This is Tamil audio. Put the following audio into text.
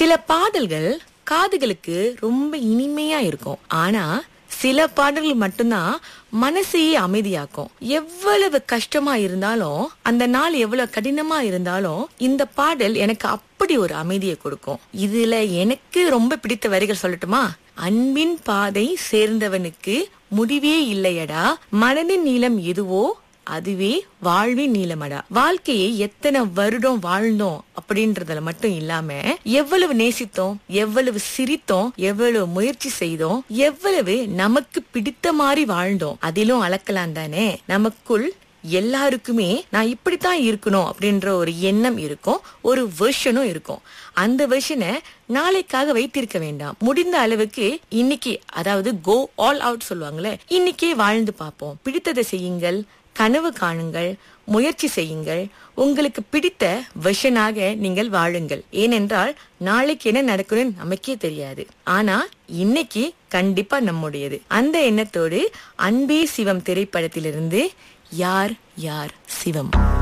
சில பாடல்கள் காதுகளுக்கு ரொம்ப இனிமையா இருக்கும் ஆனா சில பாடல்கள் மட்டும்தான் மனசையே அமைதியாக்கும் எவ்வளவு கஷ்டமா இருந்தாலும் அந்த நாள் எவ்வளவு கடினமா இருந்தாலும் இந்த பாடல் எனக்கு அப்படி ஒரு அமைதியை கொடுக்கும் இதுல எனக்கு ரொம்ப பிடித்த வரிகள் சொல்லட்டுமா அன்பின் பாதை சேர்ந்தவனுக்கு முடிவே இல்லையடா மனதின் நீளம் எதுவோ அதுவே வாழ்வின் நீளமடா வாழ்க்கையை எத்தனை வருடம் வாழ்ந்தோம் அப்படின்றதுல மட்டும் இல்லாம எவ்வளவு நேசித்தோம் எவ்வளவு சிரித்தோம் எவ்வளவு முயற்சி செய்தோம் எவ்வளவு நமக்கு பிடித்த மாதிரி வாழ்ந்தோம் அதிலும் அளக்கலாம் தானே நமக்குள் எல்லாருக்குமே நான் இப்படித்தான் இருக்கணும் அப்படின்ற ஒரு எண்ணம் இருக்கும் ஒரு வெர்ஷனும் இருக்கும் அந்த வெர்ஷனை நாளைக்காக வைத்திருக்க வேண்டாம் முடிந்த அளவுக்கு இன்னைக்கு அதாவது கோ ஆல் அவுட் சொல்லுவாங்கல்ல இன்னைக்கே வாழ்ந்து பார்ப்போம் பிடித்ததை செய்யுங்கள் கனவு காணுங்கள் முயற்சி செய்யுங்கள் உங்களுக்கு பிடித்த வெர்ஷனாக நீங்கள் வாழுங்கள் ஏனென்றால் நாளைக்கு என்ன நடக்கும்னு நமக்கே தெரியாது ஆனா இன்னைக்கு கண்டிப்பா நம்முடையது அந்த எண்ணத்தோடு அன்பே சிவம் திரைப்படத்திலிருந்து யார் யார் சிவம்